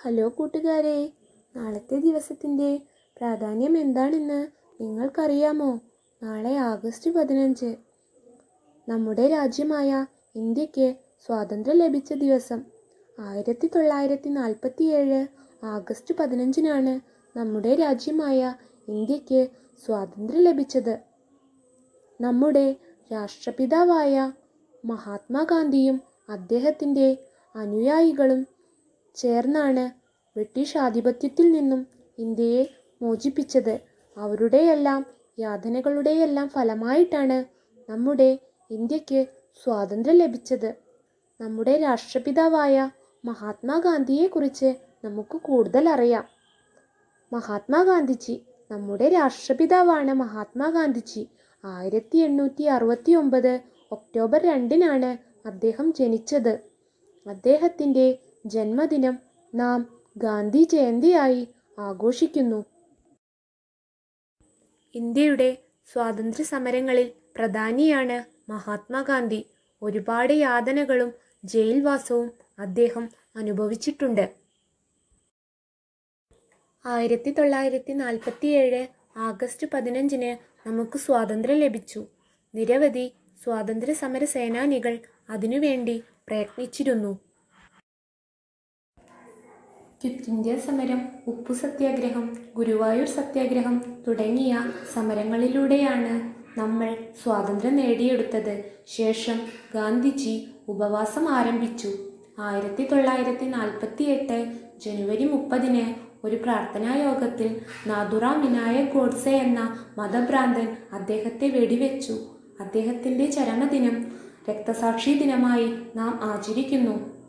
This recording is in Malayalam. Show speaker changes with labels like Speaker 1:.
Speaker 1: ഹലോ കൂട്ടുകാരെ നാളത്തെ ദിവസത്തിൻ്റെ പ്രാധാന്യം എന്താണെന്ന് നിങ്ങൾക്കറിയാമോ നാളെ ആഗസ്റ്റ് പതിനഞ്ച് നമ്മുടെ രാജ്യമായ ഇന്ത്യക്ക് സ്വാതന്ത്ര്യം ലഭിച്ച ദിവസം ആയിരത്തി തൊള്ളായിരത്തി നാൽപ്പത്തിയേഴ് ആഗസ്റ്റ് പതിനഞ്ചിനാണ് നമ്മുടെ രാജ്യമായ ഇന്ത്യക്ക് സ്വാതന്ത്ര്യം ലഭിച്ചത് നമ്മുടെ രാഷ്ട്രപിതാവായ മഹാത്മാഗാന്ധിയും അദ്ദേഹത്തിൻ്റെ അനുയായികളും ചേർന്നാണ് ബ്രിട്ടീഷ് ആധിപത്യത്തിൽ നിന്നും ഇന്ത്യയെ മോചിപ്പിച്ചത് അവരുടെയെല്ലാം യാതനകളുടെയെല്ലാം ഫലമായിട്ടാണ് നമ്മുടെ ഇന്ത്യക്ക് സ്വാതന്ത്ര്യം ലഭിച്ചത് നമ്മുടെ രാഷ്ട്രപിതാവായ മഹാത്മാഗാന്ധിയെക്കുറിച്ച് നമുക്ക് കൂടുതൽ അറിയാം മഹാത്മാഗാന്ധിജി നമ്മുടെ രാഷ്ട്രപിതാവാണ് മഹാത്മാഗാന്ധിജി ആയിരത്തി എണ്ണൂറ്റി അറുപത്തി ഒമ്പത് ഒക്ടോബർ രണ്ടിനാണ് അദ്ദേഹം ജനിച്ചത് അദ്ദേഹത്തിൻ്റെ ജന്മദിനം നാം ഗാന്ധി ജയന്തിയായി ആഘോഷിക്കുന്നു ഇന്ത്യയുടെ സ്വാതന്ത്ര്യ സമരങ്ങളിൽ പ്രധാനിയാണ് മഹാത്മാഗാന്ധി ഒരുപാട് യാതനകളും ജയിൽവാസവും അദ്ദേഹം അനുഭവിച്ചിട്ടുണ്ട് ആയിരത്തി തൊള്ളായിരത്തി നാൽപ്പത്തിയേഴ് ആഗസ്റ്റ് പതിനഞ്ചിന് നമുക്ക് സ്വാതന്ത്ര്യം ലഭിച്ചു നിരവധി സ്വാതന്ത്ര്യ സമര സേനാനികൾ അതിനുവേണ്ടി പ്രയത്നിച്ചിരുന്നു ക്വിറ്റ് ഇന്ത്യ സമരം ഉപ്പു സത്യാഗ്രഹം ഗുരുവായൂർ സത്യാഗ്രഹം തുടങ്ങിയ സമരങ്ങളിലൂടെയാണ് നമ്മൾ സ്വാതന്ത്ര്യം നേടിയെടുത്തത് ശേഷം ഗാന്ധിജി ഉപവാസം ആരംഭിച്ചു ആയിരത്തി തൊള്ളായിരത്തി നാൽപ്പത്തി എട്ട് ജനുവരി മുപ്പതിന് ഒരു പ്രാർത്ഥനാ യോഗത്തിൽ നാഥുറാം വിനായക് ഗോഡ്സെ എന്ന മതഭ്രാന്തൻ അദ്ദേഹത്തെ വെടിവെച്ചു അദ്ദേഹത്തിൻ്റെ ചരമദിനം രക്തസാക്ഷി ദിനമായി നാം ആചരിക്കുന്നു